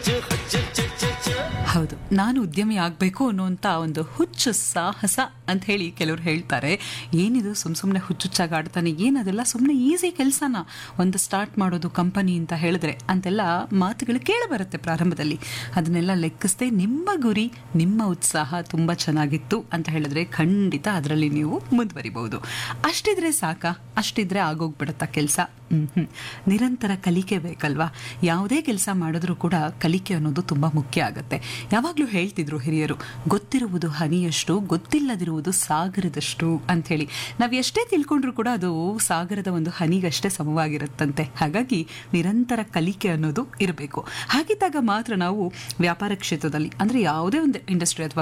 ಹೌದು ನಾನು ಉದ್ಯಮಿ ಆಗಬೇಕು ಅನ್ನುವಂಥ ಒಂದು ಹುಚ್ಚು ಸಾಹಸ ಅಂತ ಹೇಳಿ ಕೆಲವರು ಹೇಳ್ತಾರೆ ಏನಿದು ಸುಮ್ ಸುಮ್ಮನೆ ಹುಚ್ಚುಚ್ಚಾಗಿ ಆಡ್ತಾನೆ ಏನದೆಲ್ಲ ಸುಮ್ಮನೆ ಈಸಿ ಕೆಲಸನ ಒಂದು ಸ್ಟಾರ್ಟ್ ಮಾಡೋದು ಕಂಪನಿ ಅಂತ ಹೇಳಿದ್ರೆ ಅಂತೆಲ್ಲ ಮಾತುಗಳು ಕೇಳಬರುತ್ತೆ ಪ್ರಾರಂಭದಲ್ಲಿ ಅದನ್ನೆಲ್ಲ ಲೆಕ್ಕಿಸದೆ ನಿಮ್ಮ ಗುರಿ ನಿಮ್ಮ ಉತ್ಸಾಹ ತುಂಬ ಚೆನ್ನಾಗಿತ್ತು ಅಂತ ಹೇಳಿದ್ರೆ ಖಂಡಿತ ಅದರಲ್ಲಿ ನೀವು ಮುಂದುವರಿಬಹುದು ಅಷ್ಟಿದ್ರೆ ಸಾಕ ಅಷ್ಟಿದ್ರೆ ಆಗೋಗ್ಬಿಡುತ್ತಾ ಕೆಲಸ ಹ್ಮ್ ನಿರಂತರ ಕಲಿಕೆ ಬೇಕಲ್ವಾ ಯಾವುದೇ ಕೆಲಸ ಮಾಡಿದ್ರೂ ಕೂಡ ಕಲಿಕೆ ಅನ್ನೋದು ತುಂಬ ಮುಖ್ಯ ಆಗುತ್ತೆ ಯಾವಾಗಲೂ ಹೇಳ್ತಿದ್ರು ಹಿರಿಯರು ಗೊತ್ತಿರುವುದು ಹನಿಯಷ್ಟು ಗೊತ್ತಿಲ್ಲದಿರುವುದು ಸಾಗರದಷ್ಟು ಅಂಥೇಳಿ ನಾವು ಎಷ್ಟೇ ತಿಳ್ಕೊಂಡ್ರೂ ಕೂಡ ಅದು ಸಾಗರದ ಒಂದು ಹನಿಗಷ್ಟೇ ಸಮವಾಗಿರುತ್ತಂತೆ ಹಾಗಾಗಿ ನಿರಂತರ ಕಲಿಕೆ ಅನ್ನೋದು ಇರಬೇಕು ಹಾಗಿದ್ದಾಗ ಮಾತ್ರ ನಾವು ವ್ಯಾಪಾರ ಕ್ಷೇತ್ರದಲ್ಲಿ ಅಂದರೆ ಯಾವುದೇ ಒಂದು ಇಂಡಸ್ಟ್ರಿ ಅಥವಾ